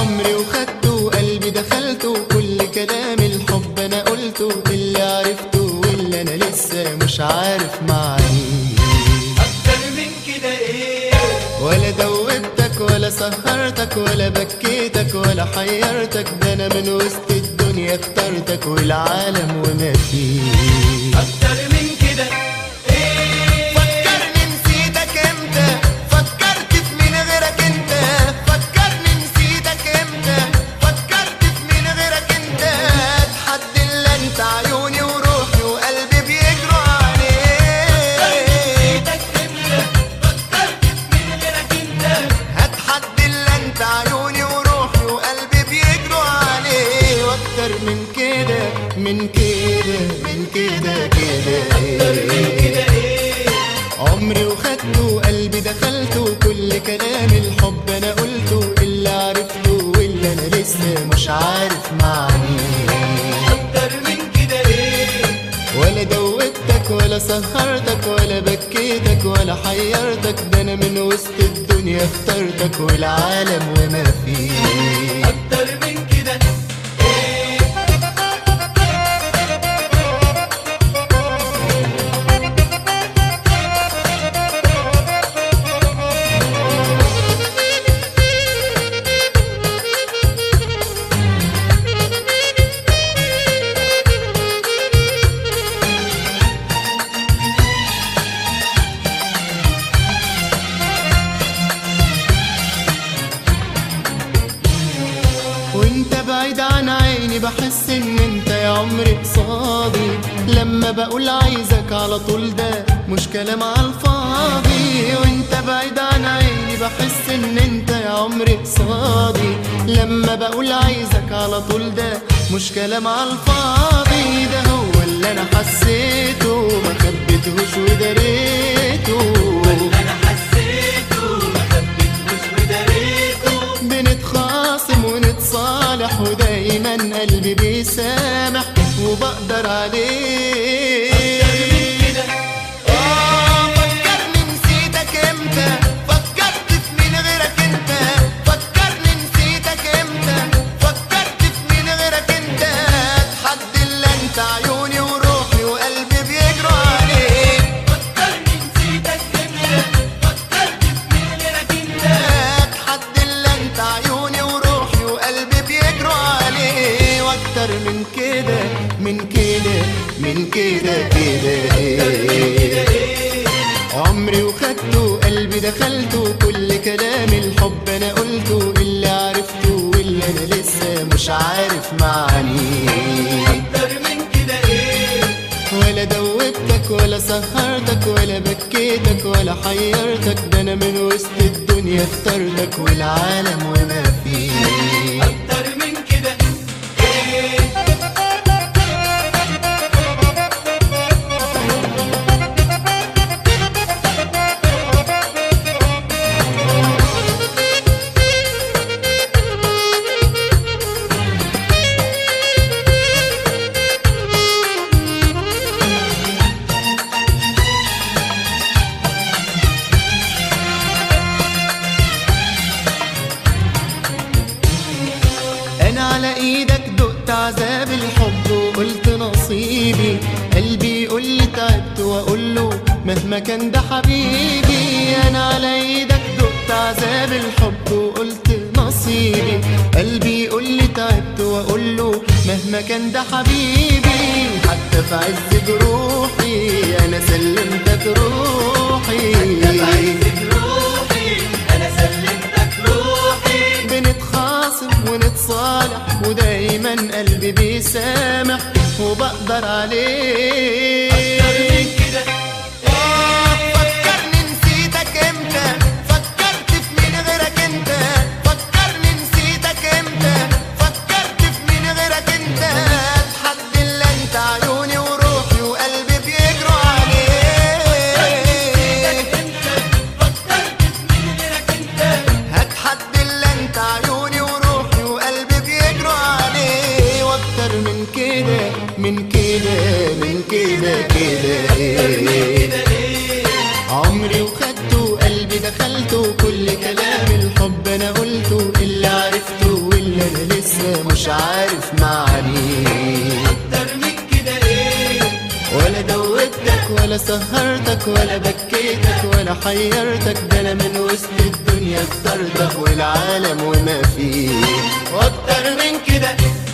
عمري وخدته قلبي دخلته كل كلام الحب انا قلته اللي عرفته واللي انا لسه مش عارف معنيه اكتر من كده ايه ولا دوبتك ولا سهرتك ولا بكيتك ولا حيرتك ده انا من وسط الدنيا اخترتك والعالم وما فيه اكتر من كده ايه فكرني نسيتك امتى فكرت في مين غيرك انت فكرني نسيتك امتى فكرت في مين غيرك انت حد الا انت عيوني وروحي وقلبي بيجروا عليك نسيتك امتى فكرت في مين غيرك انت هات حد الا انت عيوني وروحي وقلبي بيجروا عليه واكتر من كده من كده من كده كده كده ايه عمري وخدته قلبي دخلته كل كلام الحب انا قلته اللي عرفته واللي انا لسه مش عارف معنيه اكتر من كده ايه ولا دوبتك ولا سهرتك ولا بكيتك ولا حيرتك ده انا من وسط الدنيا اخترتك والعالم وما فيه اكتر من كده ايه وانت بعيد عن عيني بحس ان انت يا عمري قصادي لما بقول عايزك على طول ده مش كلام على الفاضي وانت بعيد عن عيني بحس ان انت يا عمري قصادي لما بقول عايزك على طول ده مش كلام على الفاضي ده هو اللي انا حسيته ما خبيتهوش ودريته اللي انا حسيته ما خبيتهوش وداريته بنتخاصم ونتصالح ودايما قلبي بيسامح وبقدر عليه كده آه، فكرني نسيتك امتى فكرت في مين غيرك انت فكرني نسيتك امتى فكرت في مين غيرك انت حد الا انت عيوني وروحي وقلبي بيجروا عليك فكرني نسيتك امتى فكرت في مين غيرك انت حد الا انت عيوني وروحي وقلبي بيجروا عليه واكتر من كده من كده من كده كده ايه عمري وخدته قلبي دخلته كل كلام الحب انا قلته اللي عرفته واللي انا لسه مش عارف معنيه اكتر من كده ايه ولا دوبتك ولا سهرتك ولا بكيتك ولا حيرتك ده انا من وسط الدنيا اخترتك والعالم وما فيه اكتر من كده ايه انا على ايدك دقت عذاب الحب وقلت نصيبي قلبي يقول لي تعبت واقول له مهما كان ده حبيبي انا على ايدك دقت عذاب الحب وقلت نصيبي قلبي يقول لي تعبت واقول له مهما كان ده حبيبي حتى في عز جروحي انا سلمتك روحي بعزك روحي انا سلمتك روحي بنتخاصم ونتصالح ودايما قلبي بيسامح وبقدر عليه اكتر من كده آه، فكرني نسيتك امتى فكرت في مين غيرك انت فكرني نسيتك امتى فكرت في مين غيرك انت حد الا انت عيوني وروحي وقلبي بيجروا عليك فكرت في مين غيرك انت هات حد الا انت عيوني وروحي وقلبي بيجروا عليه واكتر من كده من كده من كده كده كده ايه عمري وخدته قلبي دخلته كل كلام الحب انا قلته اللي عرفته واللي انا لسه مش عارف معانيك اكتر من كده ايه ولا دوبتك ولا سهرتك ولا بكيتك ولا حيرتك ده انا من وسط الدنيا اخترتك والعالم وما فيه واكتر من كده